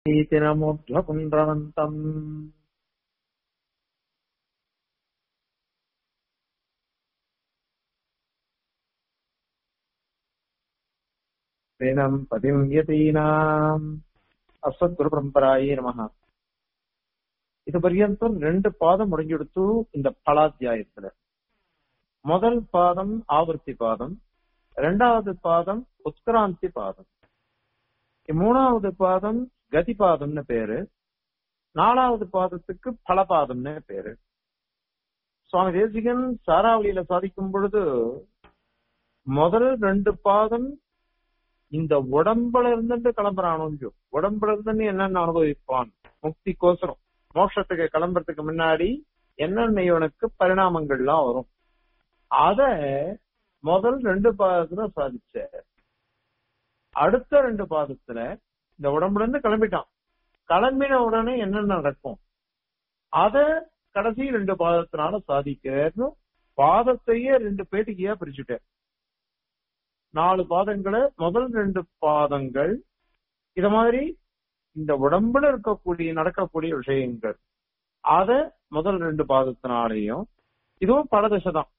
ीतिनमुग्ध्वपुण्ड्रवन्तम् तेनम् पतिम् यतीनाम् அஸ்வத்குருபரம்பராயே நமக இது பர்யந்தம் ரெண்டு பாதம் முடிஞ்செடுத்து இந்த பலாத்தியாயத்துல முதல் பாதம் ஆவர்த்தி பாதம் இரண்டாவது பாதம் உத்கிராந்தி பாதம் மூணாவது பாதம் கதி பாதம்னு பேரு நாலாவது பாதத்துக்கு பலபாதம்னு பேரு சுவாமி தேசிகன் சாராவளியில சாதிக்கும் பொழுது முதல் ரெண்டு பாதம் இந்த உடம்புல இருந்துட்டு கிளம்புறானோ உடம்புல இருந்து என்னென்ன அனுபவிப்பான் முக்திக்கோசரம் மோட்சத்துக்கு கிளம்புறதுக்கு முன்னாடி என்னென்ன இவனுக்கு பரிணாமங்கள்லாம் வரும் அத முதல் ரெண்டு பாதத்துல சாதிச்ச அடுத்த ரெண்டு பாதத்துல இந்த உடம்புல இருந்து கிளம்பிட்டான் கிளம்பின உடனே என்னென்ன நடக்கும் அத கடைசி ரெண்டு பாதத்தினால சாதிக்கிறேன்னு பாதத்தையே ரெண்டு பேட்டிக்கையா பிரிச்சுட்டேன் நாலு பாதங்களை முதல் ரெண்டு பாதங்கள் இத மாதிரி இந்த உடம்புல இருக்கக்கூடிய நடக்கக்கூடிய விஷயங்கள் அத முதல் ரெண்டு பாதத்தினாலையும் இதுவும் பலதசை தான்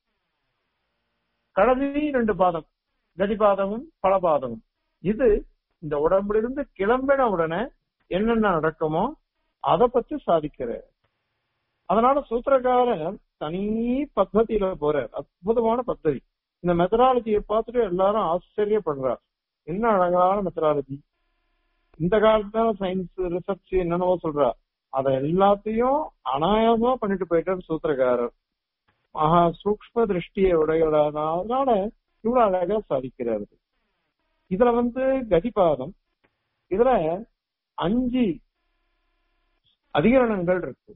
கடைசி ரெண்டு பாதம் கதிபாதமும் பலபாதமும் இது இந்த உடம்புல இருந்து கிளம்பின உடனே என்னென்ன நடக்குமோ அதை பத்தி சாதிக்கிறார் அதனால சூத்திரக்காரர் தனி பத்ததியில போறார் அற்புதமான பத்ததி இந்த மெத்தடாலஜியை பார்த்துட்டு எல்லாரும் ஆச்சரியப்படுறார் என்ன அழகான மெத்தடாலஜி இந்த காலத்துல சயின்ஸ் ரிசர்ச் என்னென்னவோ சொல்றா அத எல்லாத்தையும் அனாயாசமா பண்ணிட்டு போயிட்டார் சூத்திரக்காரர் மகா சூக்ம திருஷ்டியை உடையவரானால இவ்வளவு அழகா சாதிக்கிறாரு இதுல வந்து கதிபாதம் இதுல அஞ்சு அதிகரணங்கள் இருக்கு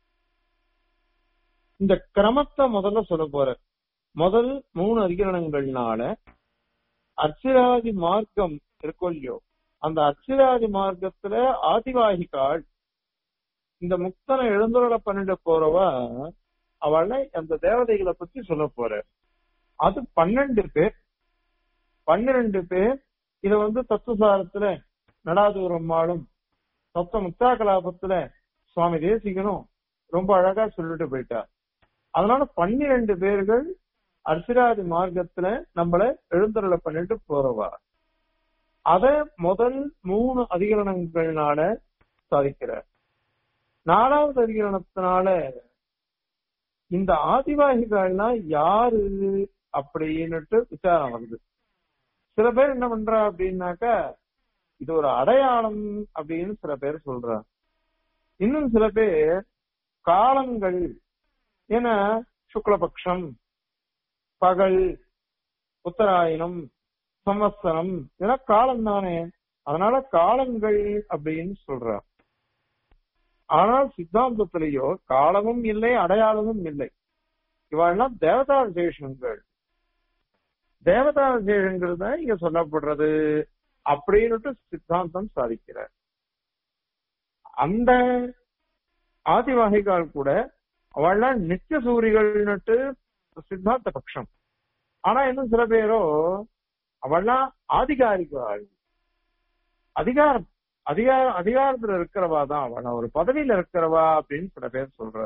இந்த கிரமத்தை முதல்ல சொல்ல போற முதல் மூணு அதிகரணங்கள்னால அர்ச்சிராதி மார்க்கம் இருக்கும் இல்லையோ அந்த அர்ச்சிராதி மார்க்கத்துல ஆதிவாகிகாள் இந்த முக்தனை எழுந்துருள பண்ணிட்டு போறவா அவளை அந்த தேவதைகளை பத்தி சொல்ல போற அது பன்னெண்டு பேர் பன்னிரண்டு பேர் இத வந்து தத்துவசாரத்துல நடாதூரம்மாளும் தத்துவ முக்தா கலாபத்துல சுவாமி தேசிகனும் ரொம்ப அழகா சொல்லிட்டு போயிட்டார் அதனால பன்னிரண்டு பேர்கள் அர்சிராதி மார்க்கத்துல நம்மள எழுந்தருள பண்ணிட்டு போறவா அத முதல் மூணு அதிகரணங்கள்னால சாதிக்கிறார் நாலாவது அதிகரணத்தினால இந்த ஆதிவாகிகள்னா யாரு அப்படின்னுட்டு விசாரம் வருது சில பேர் என்ன பண்றா அப்படின்னாக்கா இது ஒரு அடையாளம் அப்படின்னு சில பேர் சொல்றா இன்னும் சில பேர் காலங்கள் ஏன்னா சுக்லபக்ஷம் பகல் உத்தராயணம் சம்வத்சரம் இதெல்லாம் காலம் தானே அதனால காலங்கள் அப்படின்னு சொல்ற ஆனால் சித்தாந்தத்திலேயோ காலமும் இல்லை அடையாளமும் இல்லை இவாள்லாம் தேவதா விசேஷங்கள் தேவதா விசேஷங்கள் தான் இங்க சொல்லப்படுறது அப்படின்னுட்டு சித்தாந்தம் சாதிக்கிறார் அந்த ஆதிவாகிகள் கூட அவள்லாம் நித்திய சூரிகள்னுட்டு சித்தாந்த பட்சம் ஆனா இன்னும் சில பேரோ அவள்லாம் ஆதிகாரிகள் அதிகாரம் அதிகார அதிகாரத்துல இருக்கிறவா தான் அவள் ஒரு பதவியில இருக்கிறவா அப்படின்னு சில பேர் சொல்றா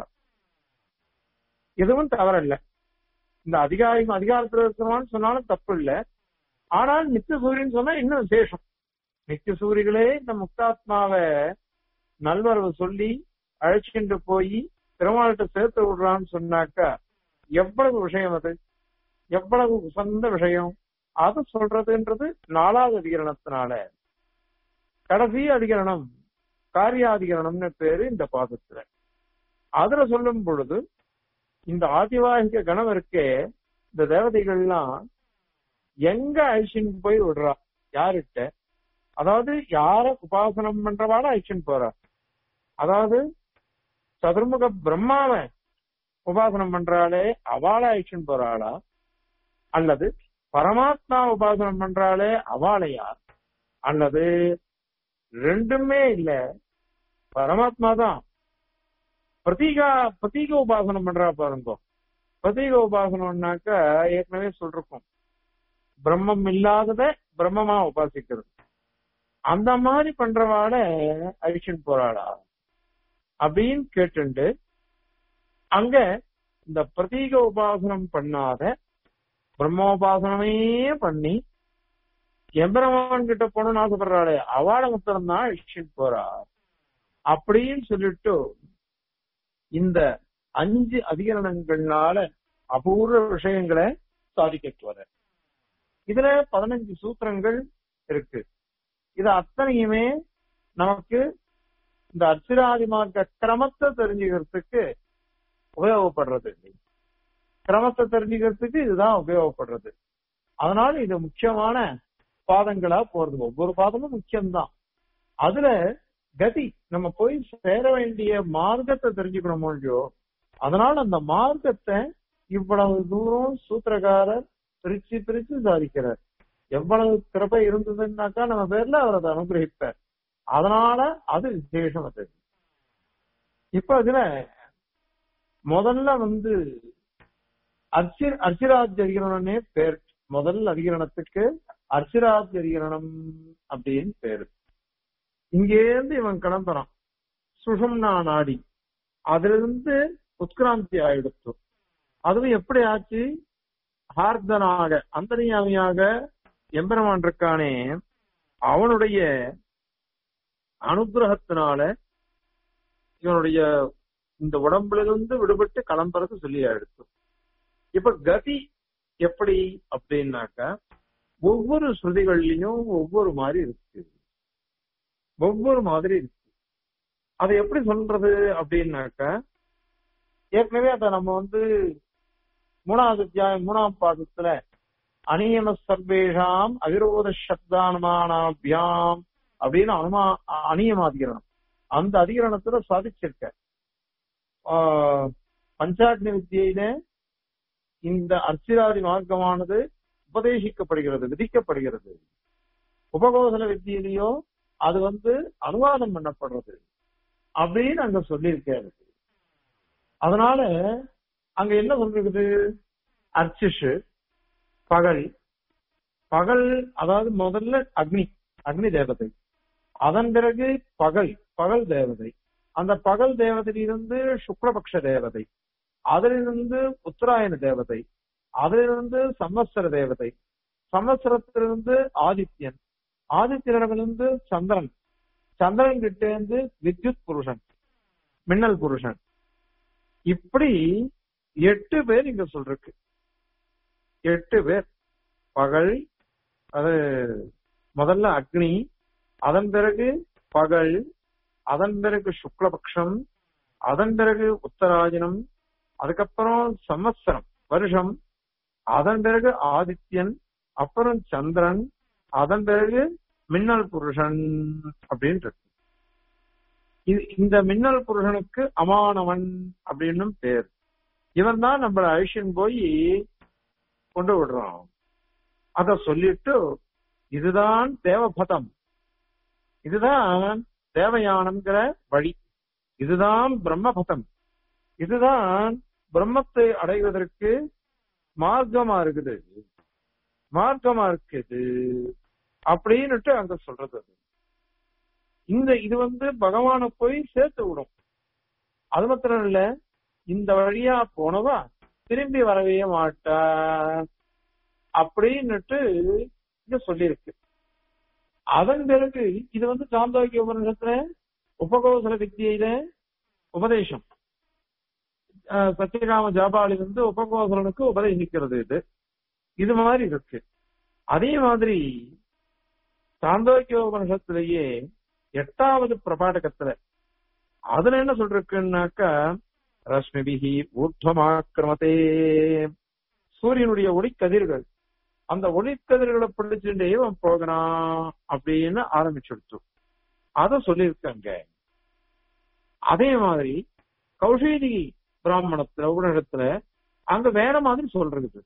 எதுவும் தவறில்ல இந்த அதிகாரி அதிகாரத்துல இருக்கிறவான்னு சொன்னாலும் தப்பு இல்ல ஆனால் நித்திய சூரியன் சொன்னா இன்னும் விசேஷம் நித்திய சூரிகளே இந்த முக்தாத்மாவை நல்வரவு சொல்லி அழைச்சிட்டு போய் பெருமாள்கிட்ட சேர்த்து விடுறான்னு சொன்னாக்கா எவ்வளவு விஷயம் அது எவ்வளவு உசந்த விஷயம் அது சொல்றதுன்றது நாலாவது அதிகரணத்தினால கடைசி அதிகரணம் காரியாதிகரணம்னு பேரு இந்த பாதத்துல அதுல சொல்லும் பொழுது இந்த ஆதிவாகிக கணம் இருக்கே இந்த தேவதைகள்லாம் எங்க ஐஷன் போய் விடுறா யாருகிட்ட அதாவது யார உபாசனம் பண்றவாட ஐஷன் போறா அதாவது சதுர்முக பிரம்மாவை உபாசனம் பண்றாளே அவளை ஐஷன் போறாளா அல்லது பரமாத்மா உபாசனம் பண்றாளே அவளையா அல்லது ரெண்டுமே இல்ல பரமாத்மா தான் பிரதீகா பிரதீக உபாசனம் பண்றா பாருங்க பிரதீக உபாசனம்னாக்க ஏற்கனவே சொல்றோம் பிரம்மம் இல்லாதத பிரம்மமா உபாசிக்கிறது அந்த மாதிரி பண்றவாட அழிச்சுன்னு போறாளா அப்படின்னு கேட்டுண்டு அங்க இந்த பிரதீக உபாசனம் பண்ணாத பிரம்மோபாசனமே பண்ணி எம்பெருமான் கிட்ட போகணும்னு ஆசைப்படுறாளே அவாட மாத்திரம் தான் அழிச்சுட்டு போறா அப்படின்னு சொல்லிட்டு இந்த அஞ்சு அதிகரணங்கள்னால அபூர்வ விஷயங்களை சாதிக்க வர இதுல பதினஞ்சு சூத்திரங்கள் இருக்கு இது அத்தனையுமே நமக்கு இந்த அர்ச்சிராதி மார்க்க கிரமத்தை தெரிஞ்சுக்கிறதுக்கு உபயோகப்படுறது கிரமத்தை தெரிஞ்சுக்கிறதுக்கு இதுதான் உபயோகப்படுறது அதனால இது முக்கியமான பாதங்களா போறது ஒவ்வொரு பாதமும் முக்கியம்தான் அதுல கதி நம்ம போய் சேர வேண்டிய மார்க்கத்தை தெரிஞ்சுக்கணும் இல்லையோ அதனால அந்த மார்க்கத்தை இவ்வளவு தூரம் சூத்திரக்காரர் பிரிச்சு பிரிச்சு சாதிக்கிறார் எவ்வளவு கிருபை இருந்ததுன்னாக்கா நம்ம பேர்ல அவர் அதை அனுகிரகிப்பார் அதனால அது விசேஷம் அது இப்ப அதுல முதல்ல வந்து அர்ச்சி அர்ச்சிராஜ் அதிகரணனே பேர் முதல் அதிகரணத்துக்கு அர்ச்சிராஜ் அதிகரணம் அப்படின்னு பேரு இங்கேருந்து இவன் கிளம்புறான் சுஷம்னா நாடி அதுல இருந்து உத்கிராந்தி ஆயிடுத்து அதுவும் எப்படி ஆச்சு ஹார்தனாக அந்தரியாமியாக எம்பெருமான் இருக்கானே அவனுடைய அனுகிரகத்தினால இவனுடைய இந்த உடம்புல இருந்து விடுபட்டு கிளம்புறது சொல்லி ஆயிடுத்து இப்ப கதி எப்படி அப்படின்னாக்கா ஒவ்வொரு ஸ்ருதிகள்லயும் ஒவ்வொரு மாதிரி இருக்கு ஒவ்வொரு மாதிரி இருக்கு அதை எப்படி சொல்றது அப்படின்னாக்கா ஏற்கனவே அதை நம்ம வந்து மூணாவது அத்தியாயம் மூணாம் பாதத்துல அநியம சர்வேஷாம் அவிரோத சப்தானுமானாபியாம் அப்படின்னு அனுமா அநியமாதிகரணம் அந்த அதிகரணத்துல சாதிச்சிருக்க பஞ்சாக்னி வித்தியில இந்த அர்ச்சிராதி மார்க்கமானது உபதேசிக்கப்படுகிறது விதிக்கப்படுகிறது உபகோசல வித்தியிலையோ அது வந்து அனுவாதம் பண்ணப்படுறது அப்படின்னு அங்க சொல்லியிருக்காரு அதனால அங்க என்ன சொல்றது அர்ச்சிஷு பகல் பகல் அதாவது முதல்ல அக்னி அக்னி தேவதை அதன் பிறகு பகல் பகல் தேவதை அந்த பகல் தேவதையிலிருந்து சுக்லபக்ஷ தேவதை அதிலிருந்து உத்தராயண தேவதை அதிலிருந்து சம்வத்சர தேவதை சம்வத்சரத்திலிருந்து ஆதித்யன் ஆதித்யனிடமிருந்து சந்திரன் சந்திரன் கிட்ட இருந்து வித்யுத் புருஷன் மின்னல் புருஷன் இப்படி எட்டு பேர் இங்க சொல்றக்கு எட்டு பேர் பகல் அது முதல்ல அக்னி அதன் பிறகு பகல் அதன் பிறகு சுக்லபக்ஷம் அதன் பிறகு உத்தராயணம் அதுக்கப்புறம் சம்வத்சரம் வருஷம் அதன் பிறகு ஆதித்யன் அப்புறம் சந்திரன் அதன் பிறகு மின்னல் புருஷன் அப்படின்னு இது இந்த மின்னல் புருஷனுக்கு அமானவன் அப்படின்னு பேர் இவன் தான் நம்மள அழிஷன் போய் கொண்டு விடுறான் அத சொல்லிட்டு இதுதான் தேவபதம் இதுதான் தேவயானம்ங்கிற வழி இதுதான் பிரம்மபதம் இதுதான் பிரம்மத்தை அடைவதற்கு மார்க்கமா இருக்குது மார்க்கமா இருக்குது அப்படின்னுட்டு அங்க சொல்றது இந்த இது வந்து பகவான போய் சேர்த்து விடும் அது மாத்திரம் இல்ல இந்த வழியா போனவா திரும்பி வரவே மாட்டா அப்படின்னுட்டு இங்க சொல்லியிருக்கு அதன் பிறகு இது வந்து சாந்தோக்கிய உபநிஷத்துல உபகோசல வித்தியில உபதேசம் சத்யகாம ஜாபாலி வந்து உபகோசலனுக்கு உபதேசிக்கிறது இது இது மாதிரி இருக்கு அதே மாதிரி சாந்தோக்கிய உபனிஷத்திலேயே எட்டாவது பிரபாடகத்துல அதுல என்ன சொல்றதுக்குன்னாக்கா ரஷ்மிபிகி ஊர்துவமாக்கிரமத்தே சூரியனுடைய ஒளிக்கதிர்கள் அந்த ஒளிக்கதிர்களை பிடிச்சுட்டே இவன் போகிறான் அப்படின்னு ஆரம்பிச்சுடுச்சு அத சொல்லியிருக்காங்க அதே மாதிரி கௌஷேதி பிராமணத்துல உபநிடத்துல அங்க வேற மாதிரி சொல்றது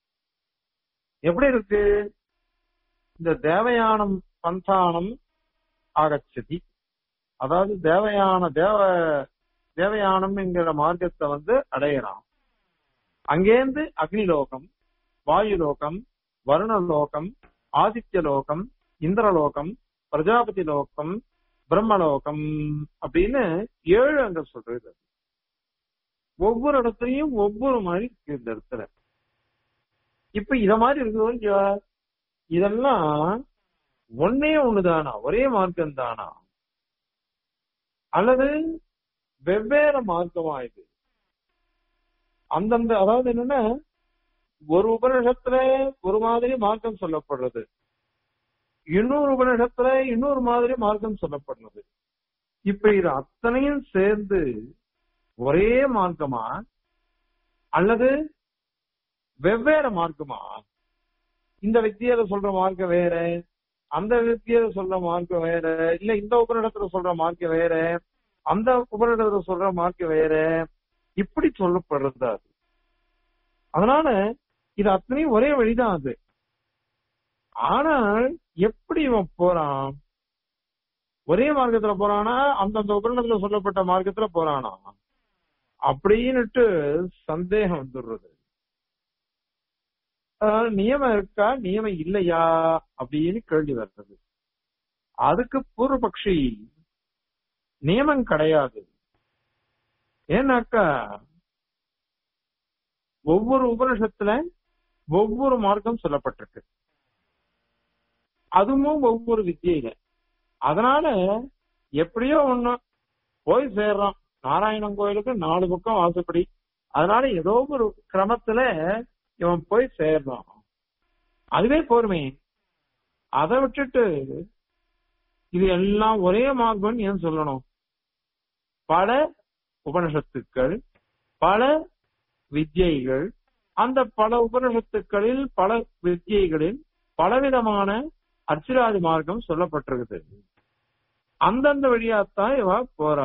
எப்படி இருக்கு இந்த தேவயானம் பந்தானம் ஆகச்சதி அதாவது தேவயான தேவ தேவயானம் என்கிற மார்க்கத்தை வந்து அடையலாம் அங்கேருந்து அக்னிலோகம் வாயுலோகம் வருணலோகம் ஆதித்யலோகம் இந்திரலோகம் பிரஜாபதி லோகம் பிரம்மலோகம் அப்படின்னு ஏழு அங்க சொல்றது ஒவ்வொரு இடத்துலயும் ஒவ்வொரு மாதிரி இருக்கு இந்த இடத்துல இப்ப இத மாதிரி இருக்குதோ இல்லையா இதெல்லாம் ஒன்னே ஒண்ணுதானா ஒரே மார்க்கம் தானா அல்லது வெவ்வேறு மார்க்கமா இது அந்தந்த அதாவது என்னன்னா ஒரு உபநிஷத்துல ஒரு மாதிரி மார்க்கம் சொல்லப்படுறது இன்னொரு உபநிஷத்துல இன்னொரு மாதிரி மார்க்கம் சொல்லப்படுறது இப்ப இது அத்தனையும் சேர்ந்து ஒரே மார்க்கமா அல்லது வெவ்வேறு மார்க்கமா இந்த வித்தியில சொல்ற மார்க்கம் வேற அந்த வித்தியில சொல்ற மார்க்கம் வேற இல்ல இந்த உபநிடத்துல சொல்ற மார்க்கம் வேற அந்த உபநிடத்துல சொல்ற மார்க்கம் வேற இப்படி சொல்லப்படுறது அது அதனால இது அத்தனையும் ஒரே வழிதான் அது ஆனால் எப்படி இவன் போறான் ஒரே மார்க்கத்துல போறானா அந்தந்த உபநிடத்துல சொல்லப்பட்ட மார்க்கத்துல போறானா அப்படின்னுட்டு சந்தேகம் வந்துடுறது அஹ் நியமம் இருக்கா நியமம் இல்லையா அப்படின்னு கேள்வி வர்றது அதுக்கு பூர்வபக்ஷி நியமம் கிடையாது ஏன்னாக்கா ஒவ்வொரு உபனிஷத்துல ஒவ்வொரு மார்க்கம் சொல்லப்பட்டிருக்கு அதுவும் ஒவ்வொரு வித்தியில அதனால எப்படியோ ஒண்ணு போய் சேர்றான் நாராயணன் கோயிலுக்கு நாலு பக்கம் வாசப்படி அதனால ஏதோ ஒரு கிரமத்துல இவன் போய் சேர்றான் அதுவே போருமே அதை விட்டுட்டு இது எல்லாம் ஒரே மார்க்கம் ஏன் சொல்லணும் பல உபனிஷத்துக்கள் பல வித்யைகள் அந்த பல உபனிஷத்துக்களில் பல வித்யைகளில் பலவிதமான அர்ச்சிராதி மார்க்கம் சொல்லப்பட்டிருக்குது அந்தந்த வழியாத்தான் இவ போறா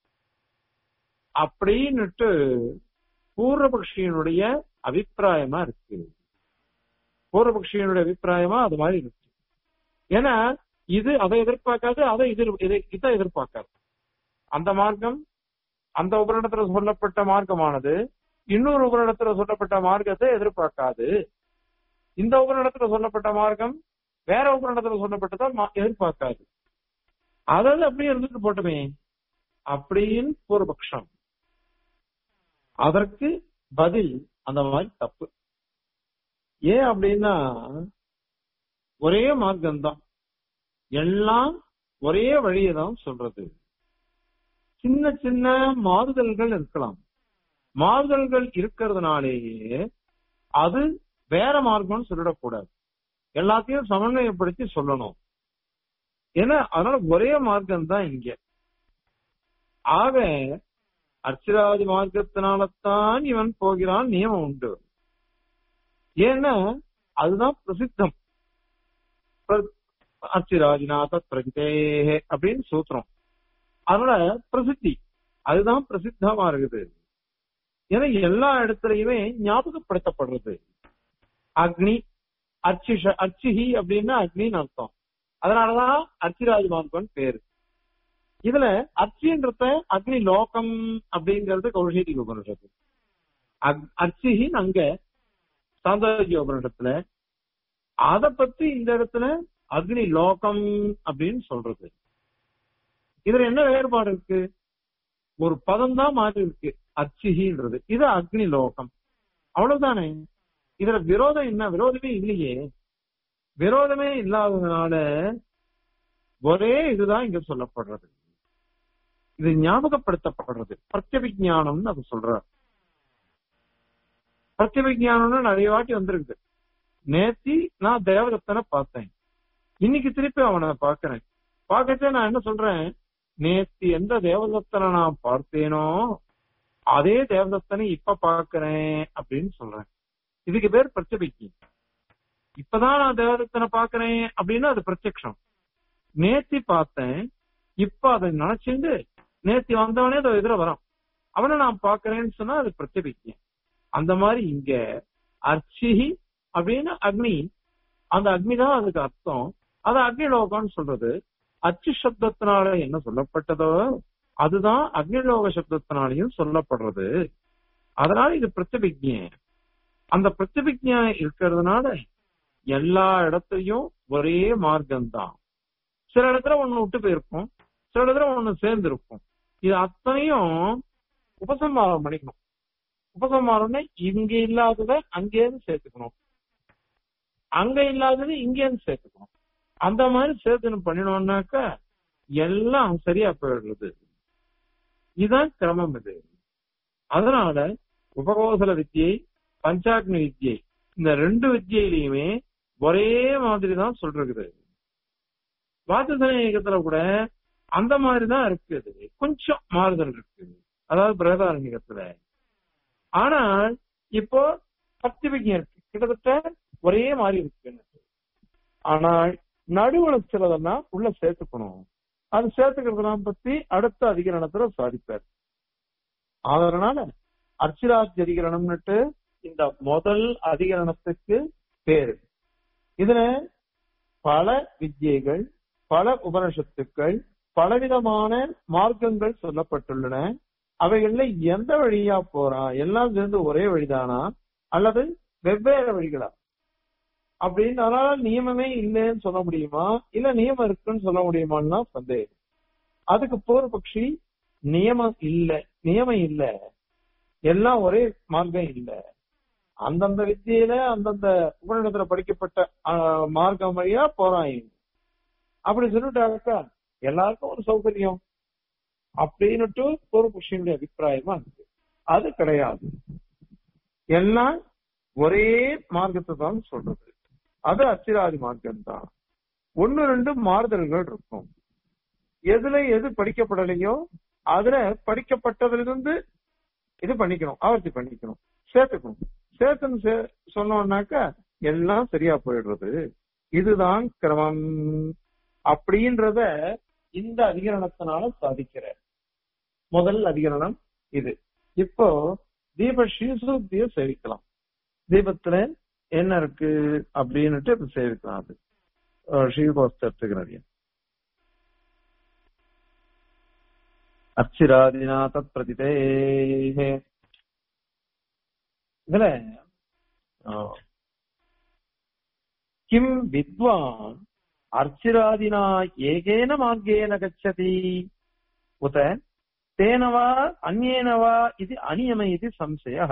அப்படின்னுட்டு பூர்வபக்ஷியனுடைய அபிப்பிராயமா இருக்கு பூர்வபக்ஷியனுடைய அபிப்பிராயமா அது மாதிரி இருக்கு ஏன்னா இது அதை எதிர்பார்க்காது அதை இது இதை- இதை எதிர்பார்க்காது அந்த மார்க்கம் அந்த உபரிடத்துல சொல்லப்பட்ட மார்க்கமானது இன்னொரு உபரிடத்துல சொல்லப்பட்ட மார்க்கத்தை எதிர்பார்க்காது இந்த உபரிடத்துல சொல்லப்பட்ட மார்க்கம் வேற உபரிடத்துல சொல்லப்பட்டதை மா- எதிர்பார்க்காது அதாவது அப்படியே இருந்துட்டு போட்டுமே அப்படின்னு பூர்வபக்ஷம் அதற்கு பதில் அந்த மாதிரி தப்பு ஏன் அப்படின்னா ஒரே மார்க்கம்தான் எல்லாம் ஒரே வழியை தான் சொல்றது சின்ன சின்ன மாறுதல்கள் இருக்கலாம் மாறுதல்கள் இருக்கிறதுனாலேயே அது வேற மார்க்கம்னு சொல்லிடக்கூடாது எல்லாத்தையும் சமன்வயப்படுத்தி சொல்லணும் ஏன்னா அதனால ஒரே மார்க்கம் தான் இங்க ஆக அர்ச்சிராதி மார்க்கத்தினால்தான் இவன் போகிறான் நியமம் உண்டு ஏன்னா அதுதான் பிரசித்தம் பிர- அர்ச்சிராஜிநாத பிரகிதேஹே அப்படின்னு சூத்திரம் அதனால பிரசித்தி அதுதான் பிரசித்தமா இருக்குது ஏன்னா எல்லா இடத்துலயுமே ஞாபகப்படுத்தப்படுறது அக்னி அர்ச்சிஷ அர்ச்சிஹி அப்படின்னா அக்னின்னு அர்த்தம் அதனாலதான் அர்ச்சிராஜ் மார்க்கன் பேரு இதுல அர்ச்சின்றத அக்னி லோகம் அப்படிங்கிறது கௌஷேதி உபனிஷத்து அக்- அர்ச்சிஹின்னு அங்க சாந்தோக்கிய உபனிஷத்துல அத பத்தி இந்த இடத்துல அக்னி லோகம் அப்படின்னு சொல்றது இதுல என்ன வேறுபாடு இருக்கு ஒரு பதம் தான் மாறி இருக்கு அச்சிஹின்றது இது அக்னி லோகம் அவ்வளவுதானே இதுல விரோதம் என்ன விரோதமே இல்லையே விரோதமே இல்லாததுனால ஒரே இதுதான் இங்க சொல்லப்படுறது இது ஞாபகப்படுத்தப்படுறது பிரத்யபிஜானம்னு அது சொல்றார் பிரத்யபிஜானம்னு நிறைய வாட்டி வந்திருக்கு நேத்தி நான் தேவதத்தனை பார்த்தேன் இன்னைக்கு திருப்பி அவனை பார்க்கிறேன் பார்க்கச்சே நான் என்ன சொல்றேன் நேத்தி எந்த தேவதத்தனை நான் பார்த்தேனோ அதே தேவதத்தனை இப்ப பார்க்கிறேன் அப்படின்னு சொல்றேன் இதுக்கு பேர் பிரத்யபிக்கி இப்பதான் நான் தேவதத்தனை பார்க்கிறேன் அப்படின்னா அது பிரத்யக்ஷம் நேத்தி பார்த்தேன் இப்ப அதை நினைச்சுண்டு நேத்தி வந்தவனே அதை எதிர வரான் அவனை நான் பார்க்கிறேன்னு சொன்னா அது பிரத்யபிக்கி அந்த மாதிரி இங்க அர்ச்சிஹி அப்படின்னு அக்னி அந்த அக்னி தான் அதுக்கு அர்த்தம் அது அக்னி லோகம்னு சொல்றது அச்சு சப்தத்தினால என்ன சொல்லப்பட்டதோ அதுதான் அக்னிலோக சப்தத்தினாலையும் சொல்லப்படுறது அதனால இது பிரத்யபிக்ஞ அந்த பிரத்யபிக்ஞா இருக்கிறதுனால எல்லா இடத்துலயும் ஒரே மார்க்கம் தான் சில இடத்துல ஒண்ணு விட்டு போயிருக்கும் சில இடத்துல ஒண்ணு சேர்ந்து இருக்கும் இது அத்தனையும் உபசம்மாரம் பண்ணிக்கணும் உபசம்மாரம்னா இங்க இல்லாததை அங்கேருந்து சேர்த்துக்கணும் அங்க இல்லாதது இங்கேருந்து சேர்த்துக்கணும் அந்த மாதிரி சேர்த்து பண்ணினோம்னாக்கா எல்லாம் சரியா போயிடுறது இதுதான் கிரமம் இது அதனால உபகோசல வித்தியை பஞ்சாக்னி வித்தியை இந்த ரெண்டு வித்தியிலையுமே ஒரே மாதிரி தான் சொல்றது வாசசனேகத்துல கூட அந்த மாதிரி தான் இருக்குது கொஞ்சம் மாறுதல் இருக்கு அதாவது பிரகதாரண்யத்துல ஆனால் இப்போ பக்தி விஜயம் இருக்கு கிட்டத்தட்ட ஒரே மாதிரி இருக்கு ஆனால் நடுவுல சிலதெல்லாம் உள்ள சேர்த்துக்கணும் அது சேர்த்துக்கிறதெல்லாம் பத்தி அடுத்த அதிகரணத்துல சாதிப்பார் அதனால அர்ச்சிராஜ் அதிகரணம்னுட்டு இந்த முதல் அதிகரணத்துக்கு பேரு இதுல பல வித்தியைகள் பல உபனிஷத்துக்கள் பலவிதமான மார்க்கங்கள் சொல்லப்பட்டுள்ளன அவைகள்ல எந்த வழியா போறான் எல்லாம் சேர்ந்து ஒரே வழிதானா அல்லது வெவ்வேறு வழிகளா அப்படின்னு அதனால நியமமே இல்லைன்னு சொல்ல முடியுமா இல்ல நியமம் இருக்குன்னு சொல்ல முடியுமான்னு தான் சந்தேகம் அதுக்கு பூர்வபக்ஷி நியமம் இல்ல நியமம் இல்ல எல்லாம் ஒரே மார்க்கம் இல்ல அந்தந்த வித்தியில அந்தந்த உபநிடத்துல படிக்கப்பட்ட ஆஹ், மார்க்கம் வழியா போறான் அப்படி சொல்லிட்டாக்கா எல்லாருக்கும் ஒரு சௌகரியம் அப்படின்னுட்டு பூர்வபக்ஷியுடைய அபிப்பிராயமா இருக்கு அது கிடையாது எல்லாம் ஒரே மார்க்கத்தை தான் சொல்றது அது அச்சிராதி மார்க்கம் தான் ஒன்னு ரெண்டு மாறுதல்கள் இருக்கும் எதுல எது படிக்கப்படலையோ அதுல படிக்கப்பட்டதிலிருந்து இது பண்ணிக்கணும் ஆவர்த்தி பண்ணிக்கணும் சேர்த்துக்கணும் சேர்த்துன்னு சே- சொன்னோம்னாக்கா எல்லாம் சரியா போயிடுறது இதுதான் கிரமம் அப்படின்றத இந்த அதிகரணத்தினால சாதிக்கிற முதல் அதிகரணம் இது இப்போ தீப ஸ்ரீசூக்திய சேவிக்கலாம் தீபத்துல என்ன இருக்கு அப்படின்னுட்டு இப்ப சேவிக்கலாம் அது ஸ்ரீகோஸ்தத்துக்கு நிறைய அச்சிராதினா தத் பிரதிதே இதுல ஆ, கிம் வித்வான் அர்ச்சிராதினா ஏகேன மார்க்கேன கச்சதி உத தேனவா அந்நேனவா இது அநியம இது சம்சய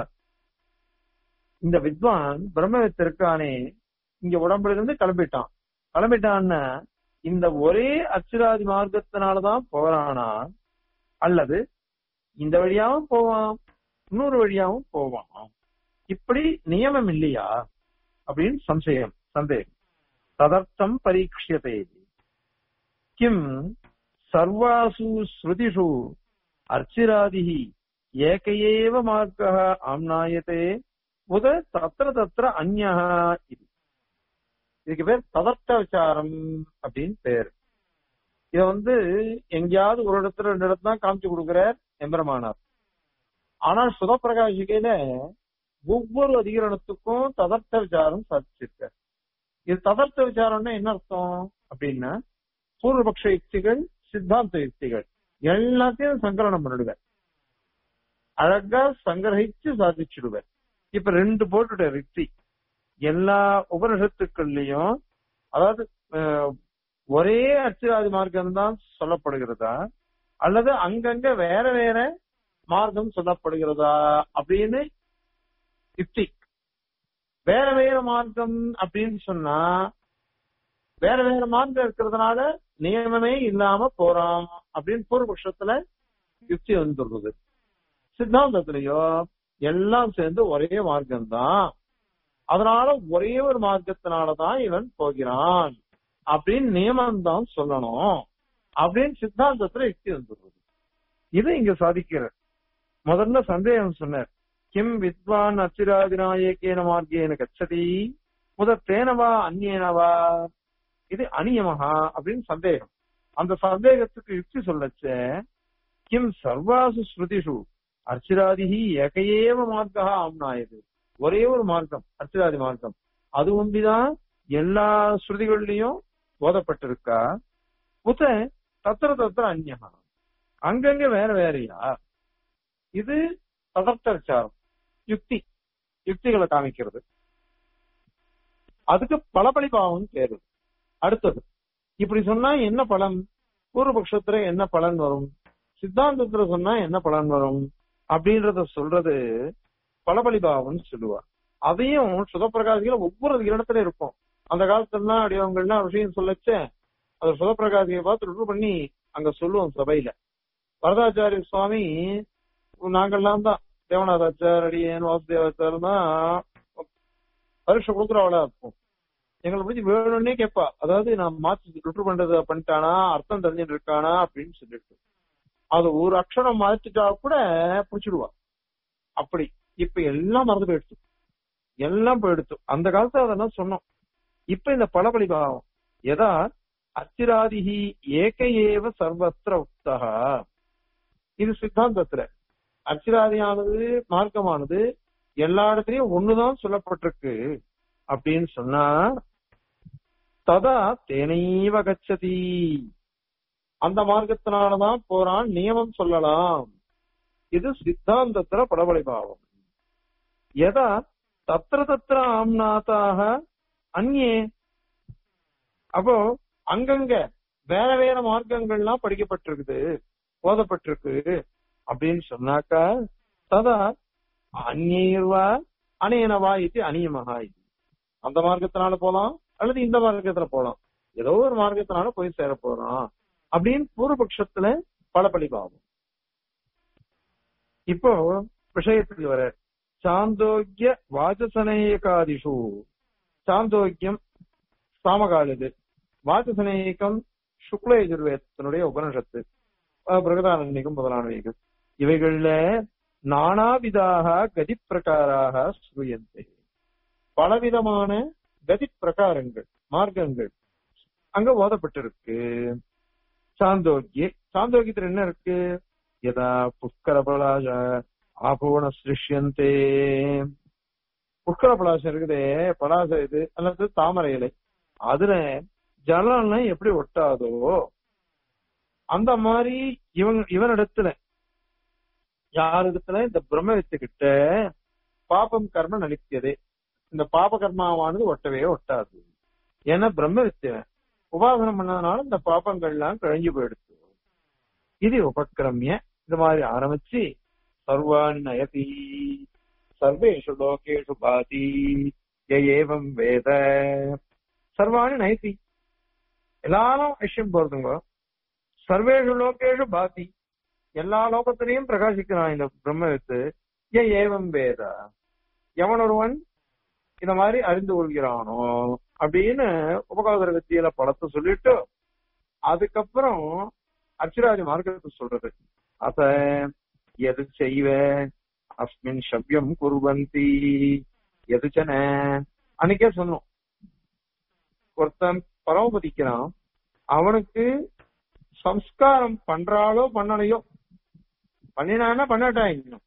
இந்த வித்வான் பிரம்மவித்து இருக்கானே இங்க உடம்புல இருந்து கிளம்பிட்டான் கிளம்பிட்டான்னா இந்த ஒரே அச்சிராதி மார்க்கத்தினாலதான் போறானா அல்லது இந்த வழியாவும் போவான் இன்னொரு வழியாவும் போவான் இப்படி நியமம் இல்லையா அப்படின்னு சம்சயம் சந்தேகம் ததர்த்தம் பரீட்சியதே கிம் சர்வாசு ஸ்ருதிஷு அர்ச்சிராதி ஏக ஏவ மார்க்கः ஆம்னாயதே உத தத்திர தத்திர அந்யா இது இதுக்கு பேர் ததர்த்த விசாரம் அப்படின்னு பேர் இத வந்து எங்கேயாவது ஒரு இடத்துல ரெண்டு இடத்துல தான் காமிச்சு கொடுக்கிறார் எம்பெருமானார் ஆனா சுதப்பிரகாஷிகையில ஒவ்வொரு அதிகரணத்துக்கும் ததர்த்த விசாரம் சாதிச்சிருக்கார் இது ததர்த்த விசாரம்னா என்ன அர்த்தம் அப்படின்னா பூர்வபக்ஷ யுக்திகள் சித்தாந்த யுக்திகள் எல்லாத்தையும் சங்கலனம் பண்ணிடுவார் அழகா சங்கிரகிச்சு சாதிச்சிடுவார் இப்ப ரெண்டு போட்டுட்ட யுக்தி எல்லா உபனிஷத்துக்கள்லயும் அதாவது அஹ், ஒரே அச்சிராதி மார்க்கம் தான் சொல்லப்படுகிறதா அல்லது அங்கங்க வேற வேற மார்க்கம் சொல்லப்படுகிறதா அப்படின்னு யுக்தி வேற வேற மார்க்கம் அப்படின்னு சொன்னா வேற வேற மார்க்கம் இருக்கிறதுனால நியமமே இல்லாம போறான் அப்படின்னு பூர்வபக்ஷத்துல யுக்தி வந்துடுறது சித்தாந்தத்திலயோ எல்லாம் சேர்ந்து ஒரே மார்க்கம் தான் அதனால ஒரே ஒரு மார்க்கத்தினாலதான் இவன் போகிறான் அப்படின்னு நியமம் தான் சொல்லணும் அப்படின்னு சித்தாந்தத்துல யுக்தி வந்துடுறது இது இங்க சாதிக்கிற முதல்ல சந்தேகம் சொன்னார் கிம் வித்வான் அச்சிராதிநாயகேன மார்க்கேன கச்சதி முத தேனவா அந்நேனவா இது அநியமஹா அப்படின்னு சந்தேகம் அந்த சந்தேகத்துக்கு யுக்தி சொல்லச்ச கிம் சர்வாசு ஸ்ருதிஷு அர்ச்சிராதிஹி ஏகையேவ மார்க்கா ஆம்னாயது ஒரே ஒரு மார்க்கம் அர்ச்சிராதி மார்க்கம் அது ஒன்றிதான் எல்லா ஸ்ருதிகள்லயும் போதப்பட்டிருக்கா புத்த தத்திர தத்திர அந்யகா அங்கங்க வேற வேறையா இது ததர்த்த விசாரம் யுக்தி யுக்திகளை காமிக்கிறது அதுக்கு பலபலி பாவம் பேரு அடுத்தது இப்படி சொன்னா என்ன பலன் பூர்வபக்ஷத்துல என்ன பலன் வரும் சித்தாந்தத்துல சொன்னா என்ன பலன் வரும் அப்படின்றத சொல்றது பலபலிபாவம்னு சொல்லுவா அதையும் சுதப்பிரகாசிகள ஒவ்வொரு இடத்துல இருக்கும் அந்த காலத்துலாம் அடியவங்கள்லாம் விஷயம் சொல்லச்சே அது சுதப்பிரகாசியை பார்த்து ருட்டு பண்ணி அங்க சொல்லுவோம் சபையில வரதாச்சாரிய சுவாமி நாங்கெல்லாம் தான் தேவநாதாச்சார் அடியன் வாசுதேவாச்சார் தான் பரீட்சை கொடுக்குறவளா இருக்கும் எங்களை பத்தி வேணும்னே கேட்பா அதாவது நான் மாத்தி ருட்டு பண்றத பண்ணிட்டானா அர்த்தம் தெரிஞ்சுட்டு இருக்கானா அப்படின்னு சொல்லிட்டு அது ஒரு அக்ஷரம் மாத்திட்டா கூட புடிச்சிடுவா அப்படி இப்ப எல்லாம் மறந்து போயிடுச்சு எல்லாம் போயிடுச்சு அந்த காலத்துல அதெல்லாம் சொன்னோம் இப்ப இந்த பலபலி பாவம் எதா அச்சிராதிகி ஏக ஏவ சர்வத்திர உக்தகா இது சித்தாந்தத்துல அச்சிராதியானது மார்க்கமானது எல்லா இடத்துலயும் ஒண்ணுதான் சொல்லப்பட்டிருக்கு அப்படின்னு சொன்னா ததா தேனைவ கச்சதி அந்த மார்க்கத்தினாலதான் போறான் நியமம் சொல்லலாம் இது சித்தாந்தத்துல படபலை பாவம் எதா தத்திர தத்திர ஆம்நாத்தாக அந்நே அப்போ அங்கங்க வேற வேற மார்க்கங்கள்லாம் படிக்கப்பட்டிருக்குது ஓதப்பட்டிருக்கு அப்படின்னு சொன்னாக்கா ததா அந்நீர்வா அனேனவா இது அநியமகா இது அந்த மார்க்கத்தினால போலாம் அல்லது இந்த மார்க்கத்துல போலாம் ஏதோ ஒரு மார்க்கத்தினால போய் சேர போறோம் அப்படின்னு பூர்வபக்ஷத்துல பலபலி பாவம் இப்போ விஷயத்துக்கு வர சாந்தோக்கிய வாசசனேகாதிஷு சாந்தோக்கியம் சாமகாலிது வாசசனேகம் சுக்ல யஜுர்வேதத்தினுடைய உபனிஷத்து பிரகதானந்திகம் முதலானவைகள் இவைகள்ல நானாவிதாக கதி பிரகாராக ஸ்ரூயந்தே பலவிதமான கதி பிரகாரங்கள் மார்க்கங்கள் அங்க ஓதப்பட்டிருக்கு சாந்தோக்கிய சாந்தோக்கியத்துல என்ன இருக்கு யதா புஷ்கர பலாச ஆபோன சிருஷ்யந்தே புஷ்கர பலாசம் இருக்குதே பலாசம் இது அல்லது தாமரை இலை அதுல ஜலம் எப்படி ஒட்டாதோ அந்த மாதிரி இவன் இவனிடத்துல யார் இடத்துல இந்த பிரம்ம வித்துக்கிட்ட பாபம் கர்ம நலித்தியதே இந்த பாப கர்மாவானது ஒட்டவே ஒட்டாது ஏன்னா பிரம்ம வித்தியவன் உபாசனம் பண்ணதுனால இந்த பாப்பங்கள்லாம் கழிஞ்சு போயிடுச்சு இது உபக்கிரமிய இது மாதிரி ஆரம்பிச்சு சர்வாணி நயதி சர்வேஷு லோகேஷு பாதி ஏவம் வேத சர்வாணி நயதி எல்லாரும் விஷயம் போறதுங்க சர்வேஷு லோகேஷு பாதி எல்லா லோகத்திலையும் பிரகாசிக்கிறான் இந்த பிரம்மவித்து ஏ ஏவம் வேத எவன் ஒருவன் இந்த மாதிரி அறிந்து கொள்கிறானோ அப்படின்னு உபகாதர வித்தியில படத்தை சொல்லிட்டு அதுக்கப்புறம் அர்ச்சராஜ மார்க்கத்தை சொல்றது அத எது செய்வ அஸ்மின் சவ்யம் குருவந்தி எதுச்சன அன்னைக்கே சொன்னோம் ஒருத்தன் பரமபதிக்கிறான் அவனுக்கு சம்ஸ்காரம் பண்றாளோ பண்ணலையோ பண்ணினானா பண்ணாட்டா இன்னும்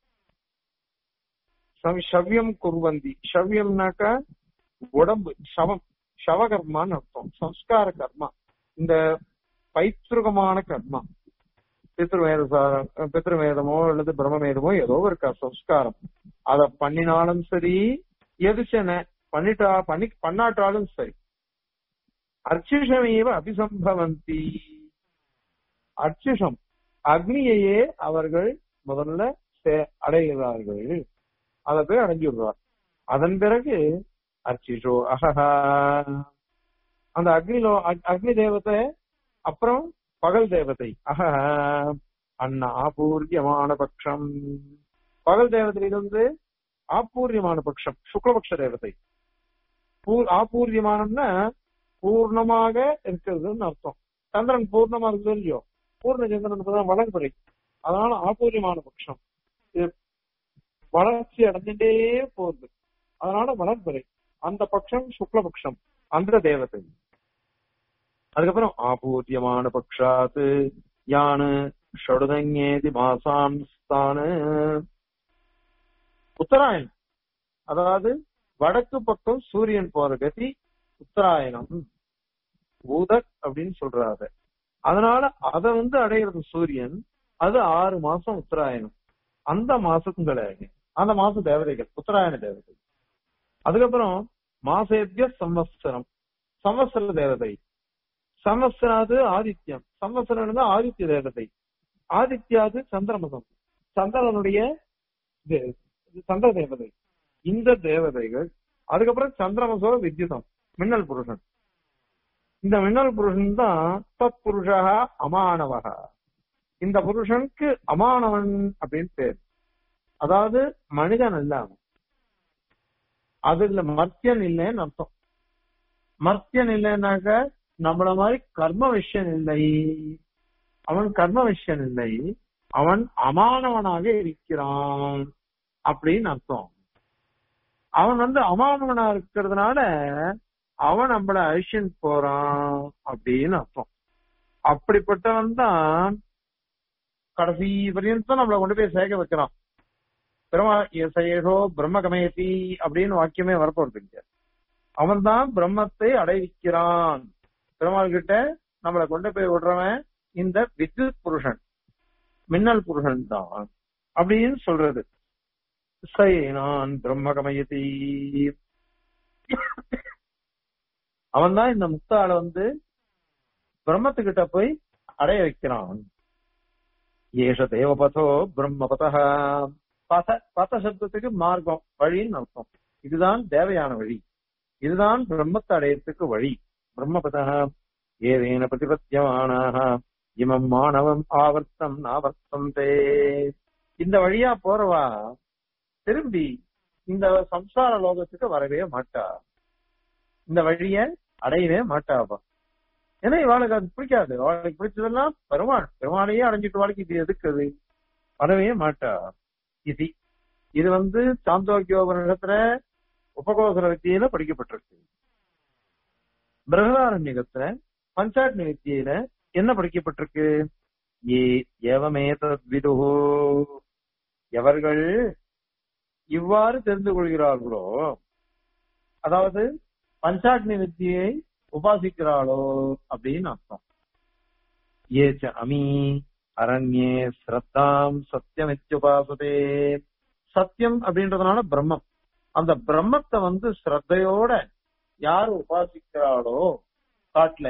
சவ்யம் குருவந்தி சவ்யம்னாக்கா உடம்பு சவம் சவகர்மான்னு அர்த்தம் சம்ஸ்கார கர்மா இந்த பைத்ருகமான கர்மா பித்ருவேத பித்ருவேதமோ அல்லது பிரம்மவேதமோ ஏதோ ஒரு சம்ஸ்காரம் அத பண்ணினாலும் சரி எதுச்சன பண்ணிட்டா பண்ணி பண்ணாட்டாலும் சரி அர்ச்சிஷமேவ அபிசம்பவந்தி அர்ச்சிஷம் அக்னியையே அவர்கள் முதல்ல அடைகிறார்கள் அதை போய் அடைஞ்சு விடுவார் அதன் பிறகு அர்ச்சிஷோ அஹஹா அந்த அக்னிலோ அக்னி தேவதை அப்புறம் பகல் தேவதை அஹ அண்ணா ஆபூர்யமான பட்சம் பகல் தேவதையிலிருந்து ஆப்பூர்யமான பட்சம் சுக்லபக்ஷ தேவதை ஆப்பூர்யமானம்னா பூர்ணமாக இருக்கிறதுன்னு அர்த்தம் சந்திரன் பூர்ணமா இருக்குது இல்லையோ பூர்ண சந்திரன் தான் வளர்பறை அதனால ஆப்பூர்யமான பட்சம் இது வளர்ச்சி அடைஞ்சுட்டே போகுது அதனால வளர்பறை அந்த பட்சம் சுக்லபக்ஷம் அந்த தேவதை அதுக்கப்புறம் ஆபூர்யமான பக்ஷாத்து யானு ஷடுதங்கேதி மாசான் ஸ்தானு உத்தராயணம் அதாவது வடக்கு பக்கம் சூரியன் போற கதி உத்தராயணம் பூதக் அப்படின்னு சொல்றாரு அதனால அத வந்து அடையிறது சூரியன் அது ஆறு மாசம் உத்தராயணம் அந்த மாசங்களை அந்த மாசம் தேவதைகள் உத்தராயண தேவதை அதுக்கப்புறம் மாசேபிய சம்வத்சரம் சம்வத்சர தேவதை சமஸ்ராது ஆதித்யம் சமஸ்ரன் தான் ஆதித்ய தேவதை ஆதித்யாது சந்திரமதம் சந்திரனுடைய இது, இது சந்திர தேவதை இந்த தேவதைகள் அதுக்கப்புறம் சந்திரமசோ வித்யுதம் மின்னல் புருஷன் இந்த மின்னல் புருஷன் தான் தத் புருஷா அமானவகா இந்த புருஷனுக்கு அமானவன் அப்படின்னு பேர் அதாவது மனிதன் அல்ல அவன் அதுல மர்த்தியன் இல்லைன்னு அர்த்தம் மர்த்தியன் இல்லைன்னாக்க நம்மள மாதிரி கர்ம விஷயம் இல்லை அவன் கர்ம விஷயம் இல்லை அவன் அமானவனாக இருக்கிறான் அப்படின்னு அர்த்தம் அவன் வந்து அமானவனா இருக்கிறதுனால அவன் நம்மள அழிச்சுன்னு போறான் அப்படின்னு அர்த்தம் அப்படிப்பட்டவன் தான் கடைசி பரியந்தம் நம்மளை கொண்டு போய் சேர்க்க வைக்கிறான் பிரமா ஏசோ பிரம்ம கமயதி அப்படின்னு வாக்கியமே வரப்போறது இங்க அவன் தான் பிரம்மத்தை அடைவிக்கிறான் பெருமாள் கிட்ட நம்மளை கொண்டு போய் விடுறவன் இந்த வித்யுத் புருஷன் மின்னல் புருஷன் தான் அப்படின்னு சொல்றது சயனான் பிரம்ம கமயதி அவன் தான் இந்த முக்தாள வந்து பிரம்மத்துக்கிட்ட போய் அடைய வைக்கிறான் ஏஷ தேவபதோ பிரம்மபத பத பத சப்தத்துக்கு மார்க்கம் வழின்னு அர்த்தம் இதுதான் தேவையான வழி இதுதான் பிரம்மத்தை அடையறதுக்கு வழி பிரம்மபத ஏதேன பிரதிபத்தியமானாக இமம் மாணவம் ஆவர்த்தம் நாவர்த்தந்தே இந்த வழியா போறவா திரும்பி இந்த சம்சார லோகத்துக்கு வரவே மாட்டா இந்த வழிய அடையவே மாட்டாவா ஏன்னா இவாளுக்கு அது பிடிக்காது அவளுக்கு பிடிச்சதெல்லாம் பெருமாள் பெருமாளையே அடைஞ்சிட்டு வாழ்க்கை இது எதுக்குது வரவே மாட்டா இது இது வந்து சாந்தோக்கியோபனிடத்துல உபகோசர வித்தியில படிக்கப்பட்டிருக்கு பிரகதாரண்யகத்துல பஞ்சாட்னி வித்தியில என்ன படிக்கப்பட்டிருக்கு ஏ ஏவமே விதுகு எவர்கள் இவ்வாறு தெரிந்து கொள்கிறார்களோ அதாவது பஞ்சாட்னி வித்தியை உபாசிக்கிறாளோ அப்படின்னு அர்த்தம் ஏச்ச அமி அரண்யே ஸ்ரத்தாம் சத்தியமித்யுபாசதே சத்தியம் அப்படின்றதுனால பிரம்மம் அந்த பிரம்மத்தை வந்து ஸ்ரத்தையோட யாரு உபாசிக்கிறாளோ காட்டுல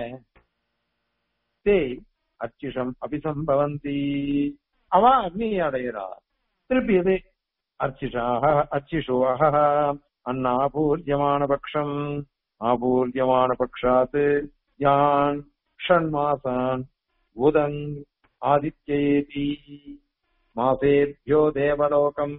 தே அச்சிஷம் அபிசம்பவந்தி அவ அக்னியை அடைகிறார் திருப்பி இது அர்ச்சிஷாக அச்சிஷோ அஹ அன்னாபூர்யமான பக்ஷம் ஆபூர்யமான பக்ஷாத் யான் ஷண்மாசான் உதங் ஆதித்யேதி மாசேபியோ தேவலோகம்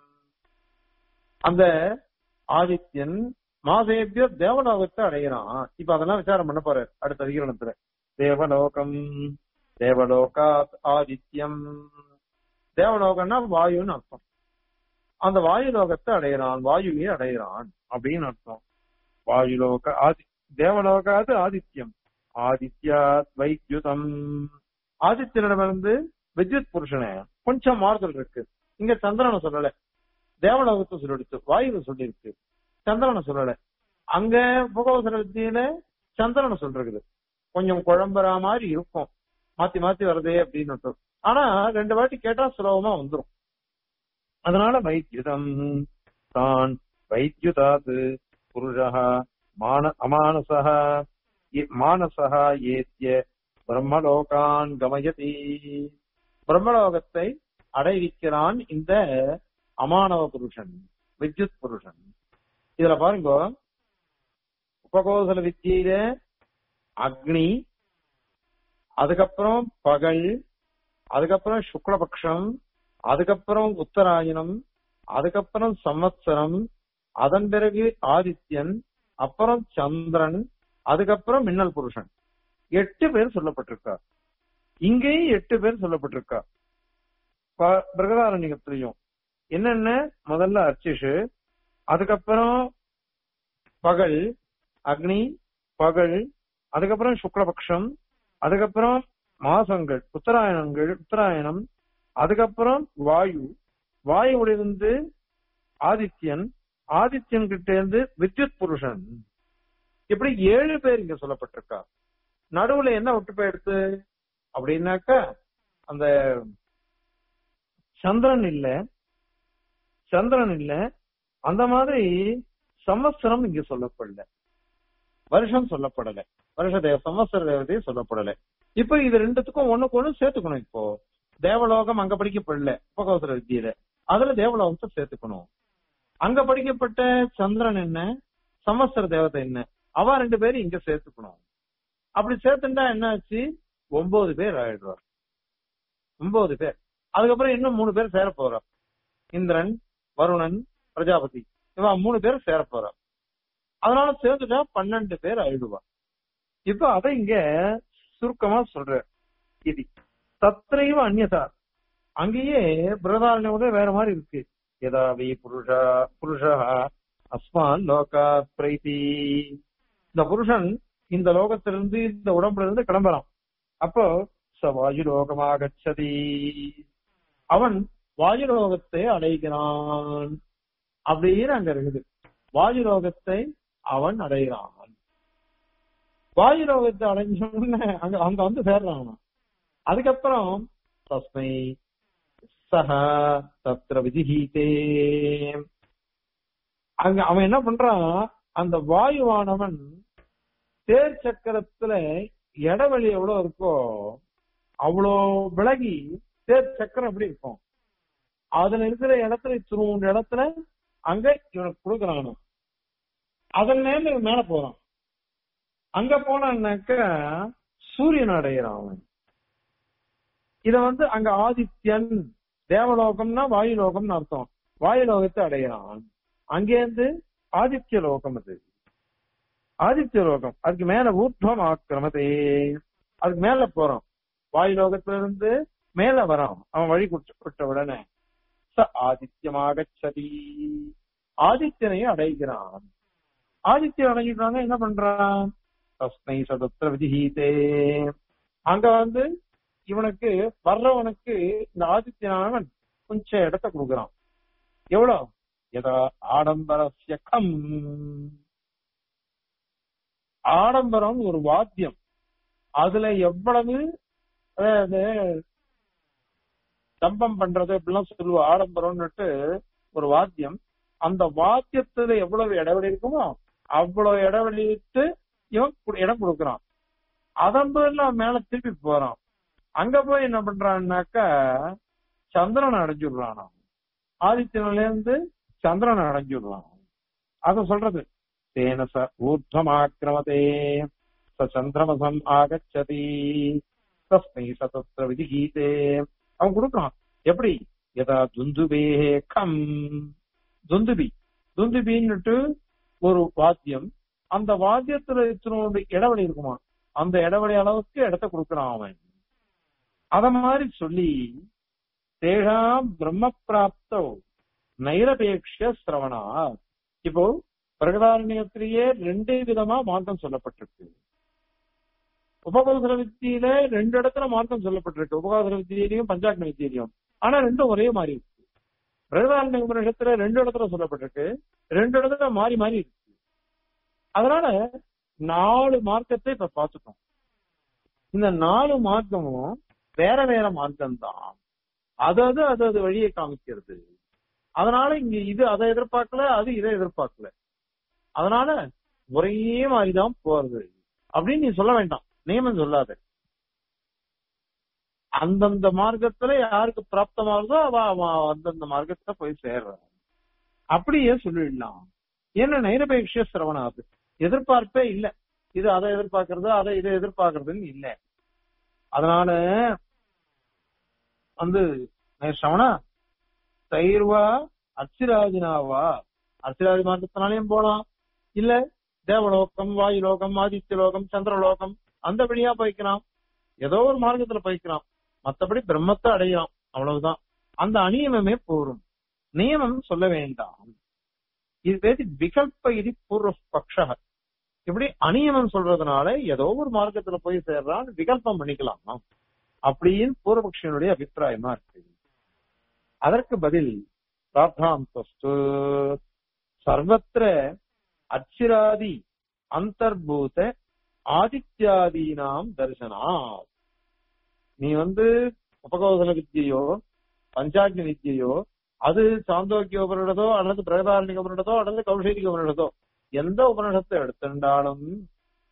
அந்த ஆதித்யன் மாசேபியோ தேவலோகத்தை அடைகிறான் இப்ப அதெல்லாம் விசாரம் பண்ண போறாரு அடுத்த அதிகரணத்துல தேவலோகம் தேவலோகாத் ஆதித்யம் தேவலோகம்னா வாயுன்னு அர்த்தம் அந்த வாயு லோகத்தை அடைகிறான் வாயுவை அடைகிறான் அப்படின்னு அர்த்தம் வாயுலோக ஆதி தேவலோகாது ஆதித்யம் ஆதித்யாத் வைத்யுதம் ஆதித்யனிடமிருந்து வித்யுத் புருஷனே கொஞ்சம் மாறுதல் இருக்கு இங்க சந்திரனை சொல்லல தேவலோகத்தை சொல்லிடுச்சு வாயுவை சொல்லிருக்கு சந்திரனை சொல்லல அங்க புகவசர வித்தியில சந்திரனை சொல்றது கொஞ்சம் குழம்புற மாதிரி இருக்கும் மாத்தி மாத்தி வருதே அப்படின்னு ஆனா ரெண்டு வாட்டி கேட்டா சுலபமா வந்துரும் அதனால வைத்யுதம் தான் வைத்யுதாத் புருஷா மான அமானசா மானசா ஏத்திய பிரம்மலோகான் கமயதி பிரம்மலோகத்தை அடைவிக்கிறான் இந்த அமானவ புருஷன் வித்யுத் புருஷன் இதுல பாருங்க உபகோசல வித்தியில அக்னி அதுக்கப்புறம் பகல் அதுக்கப்புறம் சுக்லபக்ஷம் அதுக்கப்புறம் உத்தராயணம் அதுக்கப்புறம் சம்வத்சரம் அதன் பிறகு ஆதித்யன் அப்புறம் சந்திரன் அதுக்கப்புறம் மின்னல் புருஷன் எட்டு பேர் சொல்லப்பட்டிருக்கா இங்கேயும் எட்டு பேர் சொல்லப்பட்டிருக்கா பிரகதாரண்யத்திலையும் என்னென்ன முதல்ல அர்ச்சிஷு அதுக்கப்புறம் பகல் அக்னி பகல் அதுக்கப்புறம் சுக்லபக்ஷம் அதுக்கப்புறம் மாசங்கள் உத்தராயணங்கள் உத்தராயணம் அதுக்கப்புறம் வாயு வாயுவிலிருந்து ஆதித்யன் ஆதித்யன் கிட்ட இருந்து வித்யுத் புருஷன் இப்படி ஏழு பேர் இங்க சொல்லப்பட்டிருக்கா நடுவுல என்ன விட்டு போயிடுத்து அப்படின்னாக்கா அந்த சந்திரன் இல்ல சந்திரன் இல்ல அந்த மாதிரி சம்வத்சரம் இங்க சொல்லப்படல வருஷம் சொல்லப்படல வருஷ தேவ சம்வத்சர தேவதையை சொல்லப்படல இப்ப இது ரெண்டுத்துக்கும் ஒண்ணுக்கு ஒண்ணு சேர்த்துக்கணும் இப்போ தேவலோகம் அங்க படிக்கப்படல உபகோசர வித்தியில அதுல தேவலோகத்தை சேர்த்துக்கணும் அங்க படிக்கப்பட்ட சந்திரன் என்ன சம்வத்சர தேவதை என்ன அவ ரெண்டு பேரும் இங்க சேர்த்துக்கணும் அப்படி சேர்த்துட்டா என்ன ஆச்சு ஒன்பது பேர் ஆயிடுவார் ஒன்பது பேர் அதுக்கப்புறம் இன்னும் மூணு பேர் சேர போறா இந்திரன் வருணன் பிரஜாபதி இவன் மூணு பேர் சேர போறா அதனால சேர்ந்துட்டா பன்னெண்டு பேர் ஆயிடுவா இப்ப அதை இங்க சுருக்கமா சொல்ற இது தத்திரைவ அந்நியதா அங்கேயே பிரதாரணியோட வேற மாதிரி இருக்கு யதாவி புருஷா புருஷா அஸ்மான் லோகா பிரைதி இந்த புருஷன் இந்த லோகத்திலிருந்து இந்த உடம்புல இருந்து கிளம்பலாம் அப்போ ச வாயு லோகமாகச்சதி அவன் வாயு லோகத்தை அடைகிறான் அப்படின்னு அங்க இருக்குது வாயு லோகத்தை அவன் அடைகிறான் வாயு லோகத்தை அடைஞ்சோன்னு அங்க அங்க வந்து சேர்றான் அவன். அதுக்கப்புறம் தஸ்மை சக தத்ர விதிஹீதே அங்க அவன் என்ன பண்றான் அந்த வாயுவானவன் தேர் சக்கரத்துல இடைவெளி எவ்வளவு இருக்கோ அவ்வளோ விலகி தேர் சக்கரம் எப்படி இருக்கும் அதுல இருக்கிற இடத்துல திரும்ப இடத்துல அங்க இவனுக்கு கொடுக்கறானு அதன் மேல இவன் மேல போறான் அங்க போனான்னாக்க சூரியன் அடையிறான் அவன் இத வந்து அங்க ஆதித்யன் தேவலோகம்னா வாயு லோகம்னு அர்த்தம் வாயு லோகத்தை அடையிறான் அங்கேருந்து ஆதித்ய லோகம் அது ஆதித்ய லோகம் அதுக்கு மேல ஊர்துவம் ஆக்கிரமதே அதுக்கு மேல போறான் வாயு லோகத்துல இருந்து மேல வரான் அவன் வழி குட்டு- விட்ட உடனே ச ஆதித்யமாக சதி ஆதித்யனையும் அடைகிறான் ஆதித்யம் அடைஞ்சிட்டாங்க என்ன பண்றான் தஸ்மை சதத்திர விதிஹீதே அங்க வந்து இவனுக்கு வர்றவனுக்கு இந்த ஆதித்யனானவன் கொஞ்சம் இடத்த கொடுக்குறான் எவ்வளவு எதா ஆடம்பரஸ்ய கம் ஆடம்பரம் ஒரு வாத்தியம் அதுல எவ்வளவு அதாவது தம்பம் பண்றது இப்படிலாம் சொல்லுவோம் ஆடம்பரம்னுட்டு ஒரு வாத்தியம் அந்த வாத்தியத்துல எவ்வளவு இடைவெளி இருக்குமோ அவ்வளவு இடைவெளி விட்டு இவன் கு- இடம் கொடுக்கறான் அதன் பிறகு அவன் மேல திருப்பி போறான் அங்க போய் என்ன பண்றான்னாக்கா சந்திரனை அடைஞ்சுடுறான் அவன். ஆதித்யனில இருந்து சந்திரனை அடைஞ்சுடுறான் அத சொல்றது தேன ச ஊர்தமாக்கிரமதே ச சந்திரமசம் ஆகச்சதி தஸ்மை சதத்திர விதிகீதே அவன் கொடுக்கறான் எப்படி யதா துந்துபே கம் துந்துபி துந்துபின்னுட்டு ஒரு வாத்தியம் அந்த வாத்தியத்துல இத்தனோட இடைவெளி இருக்குமா அந்த இடைவெளி அளவுக்கு இடத்த கொடுக்கறான் அவன் அத மாதிரி சொல்லி தேஷாம் பிரம்ம பிராப்தோ நைரபேக்ஷ சிரவணா இப்போ பிரகதாரண்யத்திலேயே ரெண்டு விதமா மார்க்கம் சொல்லப்பட்டிருக்கு உபகோசர வித்தியில ரெண்டு இடத்துல மார்க்கம் சொல்லப்பட்டிருக்கு உபகோசர வித்தியிலையும் பஞ்சாக்ன வித்தியிலையும் ஆனா ரெண்டும் ஒரே மாதிரி இருக்கு பிரகதாரண்ய உபநிஷத்துல ரெண்டு இடத்துல சொல்லப்பட்டிருக்கு ரெண்டு இடத்துல மாறி மாறி இருக்கு அதனால நாலு மார்க்கத்தை இப்ப பார்த்துட்டோம் இந்த நாலு மார்க்கமும் வேற வேற மார்க்கம் தான் அதாவது அது அது வழியை காமிக்கிறது அதனால இங்க இது அதை எதிர்பார்க்கல அது இதை எதிர்பார்க்கல அதனால ஒரே மாதிரிதான் போறது அப்படின்னு நீ சொல்ல வேண்டாம் நியமம் சொல்லாத அந்தந்த மார்க்கத்துல யாருக்கு பிராப்தமாகுதோ அவ அவ அந்தந்த மார்க்கத்துல போய் சேர்றான் அப்படியே சொல்லிடலாம் ஏன்னா நைரபேக்ஷ சிரவணாது எதிர்பார்ப்பே இல்ல இது அதை எதிர்பார்க்கறது அதை இதை எதிர்பார்க்கறதுன்னு இல்ல அதனால வந்து சவணா தயிர்வா அர்ச்சிராஜினாவா அர்ச்சிராஜி மார்க்கத்தினாலையும் போலாம் இல்ல தேவலோகம் வாயு லோகம் ஆதித்ய லோகம் சந்திரலோகம் அந்த வழியா போய்க்கலாம் ஏதோ ஒரு மார்க்கத்துல போய்க்கலாம் மத்தபடி பிரம்மத்தை அடையலாம் அவ்வளவுதான் அந்த அநியமமே போரும் நியமம் சொல்ல வேண்டாம் இது பேசி விகல்ப இது பூர்வ பக்ஷ இப்படி அநியமம் சொல்றதுனால ஏதோ ஒரு மார்க்கத்துல போய் சேர்றான் விகல்பம் பண்ணிக்கலாம் அப்படின்னு பூர்வபக்ஷனுடைய அபிப்பிராயமா இருக்கு அதற்கு பதில் பிரார்த்தாந்தஸ்து சர்வத்திர அச்சிராதி அந்தர்பூத ஆதித்யாதீனாம் தரிசனா நீ வந்து உபகோசல வித்தியையோ பஞ்சாக்னி வித்தியையோ அது சாந்தோக்கிய உபனிடதோ அல்லது பிரகதாரணிக உபனிடதோ அல்லது கௌஷேரிக உபனிடதோ எந்த உபனிடத்தை எடுத்திருந்தாலும்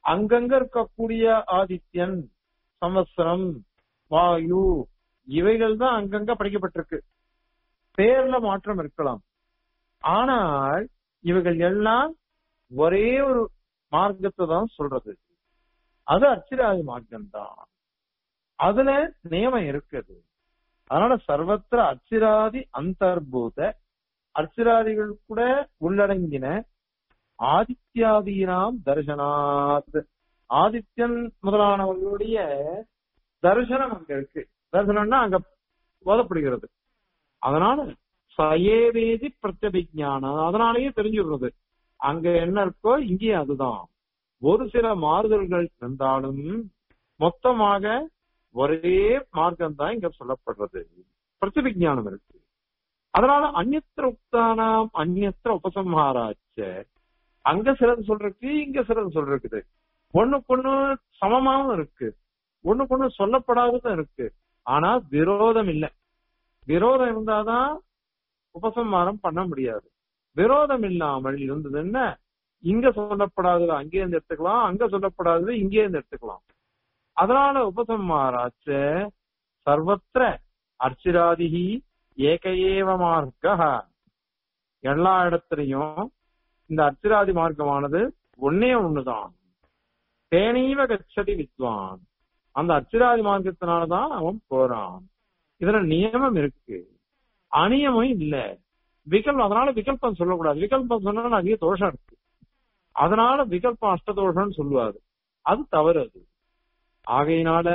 அங்கங்க இருக்கக்கூடிய ஆதித்யன் சமஸ்திரம் வாயு இவைகள் தான் அங்கங்க படிக்கப்பட்டிருக்கு பேர்ல மாற்றம் இருக்கலாம் ஆனால் இவைகள் எல்லாம் ஒரே ஒரு மார்க்கத்தை தான் சொல்றது அது அர்ச்சிராதி மார்க்கம் தான் அதுல நியமம் இருக்குது அதனால சர்வத்திர அர்ச்சிராதி அந்தர்பூத அர்ச்சிராதிகள் கூட உள்ளடங்கின ஆதித்யாதீனாம் தர்சனாத் ஆதித்யன் முதலானவர்களுடைய தரிசனம் அங்க இருக்கு தரிசனம்னா அங்க போதப்படுகிறது அதனால சயேவேதி பிரத்யபிஜானம் அதனாலேயே தெரிஞ்சுடுறது அங்க என்ன இருக்கோ இங்கேயும் அதுதான் ஒரு சில மாறுதல்கள் இருந்தாலும் மொத்தமாக ஒரே மார்க்கம் தான் இங்க சொல்லப்படுறது பிரத்யபிஜானம் இருக்கு அதனால அந்நியத்திர உக்தானாம் அந்நியத்திர உபசம்ஹாராச்ச அங்க சிலது சொல்றதுக்கு இங்க சிலது சொல்றது ஒண்ணுக்கொண்ணு சமமாவும் இருக்கு ஒண்ணுக்கொண்ணு சொல்லப்படாததும் இருக்கு ஆனா விரோதம் இல்லை விரோதம் இருந்தாதான் உபசம்மாரம் பண்ண முடியாது விரோதம் இல்லாமல் இருந்ததுன்னா இங்க சொல்லப்படாதது அங்கே இருந்து எடுத்துக்கலாம் அங்க சொல்லப்படாதது இங்கே இருந்து எடுத்துக்கலாம் அதனால உபசம்மாராச்ச சர்வத்திர அர்ச்சிராதிகி ஏக ஏவ மார்க்க எல்லா இடத்துலயும் இந்த அர்ச்சிராதி மார்க்கமானது ஒன்னே ஒண்ணுதான் தேனீவ கச்சதி வித்வான் அந்த அர்ச்சிராதி மார்க்கத்தினாலதான் அவன் போறான் இதுல நியமம் இருக்கு அநியமம் இல்ல விகல்பம் அதனால விகல்பம் சொல்லக்கூடாது விகல்பம் சொன்னா நிறைய தோஷம் இருக்கு அதனால விகல்பம் அஷ்டதோஷம்னு சொல்லுவாரு அது தவறு அது ஆகையினால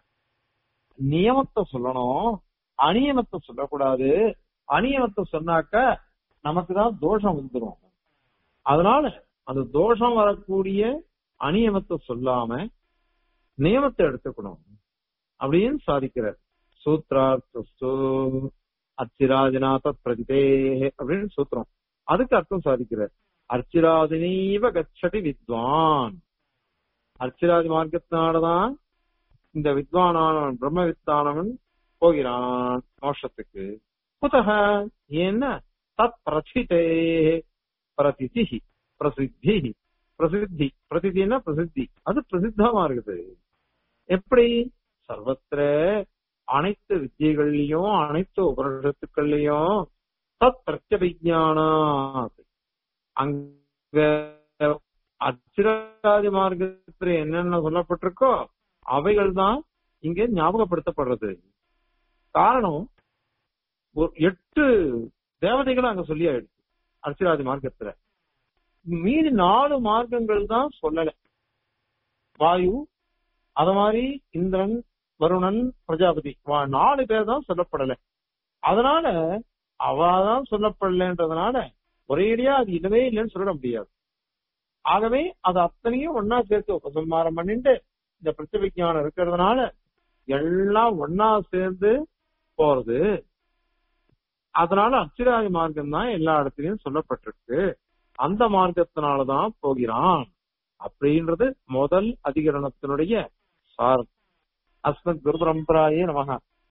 நியமத்தை சொல்லணும் அநியமத்தை சொல்லக்கூடாது அநியமத்தை சொன்னாக்க நமக்கு தான் தோஷம் வந்துடும் அதனால அந்த தோஷம் வரக்கூடிய அநியமத்தை சொல்லாம நியமத்தை எடுத்துக்கணும் அப்படின்னு சாதிக்கிறார் சூத்ரார்த்தஸ்து அச்சிராஜிநாத பிரதிதே அப்படின்னு சூத்திரம் அதுக்கு அர்த்தம் சாதிக்கிறார் அர்ச்சிராதினீவ கச்சதி வித்வான் அர்ச்சிராஜ் மார்க்கத்தினாலதான் இந்த வித்வானானவன் பிரம்ம வித்தானவன் போகிறான் மோஷத்துக்கு குதக ஏன்னா தத் பிரசிதே பிரதிதி பிரசித்தி பிரசித்தி பிரசித்தின்னா பிரசித்தி அது பிரசித்தமா இருக்குது எப்படி சர்வத்திர அனைத்து வித்தியகள்லயும் அனைத்து உபனிஷத்துக்கள்லயும் தத் பிரத்யபிஜானா அங்க அச்சிராதி மார்க்கத்துல என்னென்ன சொல்லப்பட்டிருக்கோ அவைகள் தான் இங்க ஞாபகப்படுத்தப்படுறது காரணம் ஒரு எட்டு தேவதைகளை அங்க சொல்லி ஆயிடுச்சு அர்ச்சிராதி மார்க்கத்துல மீதி நாலு மார்க்கங்கள் தான் சொல்லல வாயு அத மாதிரி இந்திரன் வருணன் பிரஜாபதி வா- நாலு பேர் தான் சொல்லப்படல அதனால அவாதான் சொல்லப்படலன்றதுனால ஒரேடியா அது இல்லவே இல்லைன்னு சொல்ல முடியாது ஆகவே அது அத்தனையும் ஒன்னா சேர்த்து உபசம்மாரம் பண்ணிட்டு இந்த பிரத்யபிஜானம் இருக்கிறதுனால எல்லாம் ஒன்னா சேர்ந்து போறது அதனால அச்சிராதி மார்க்கம் தான் எல்லா இடத்துலயும் சொல்லப்பட்டிருக்கு அந்த மார்க்கத்தினாலதான் போகிறான் அப்படின்றது முதல் அதிகரணத்தினுடைய சார் அஸ்மத் குரு பரம்பராயே நமக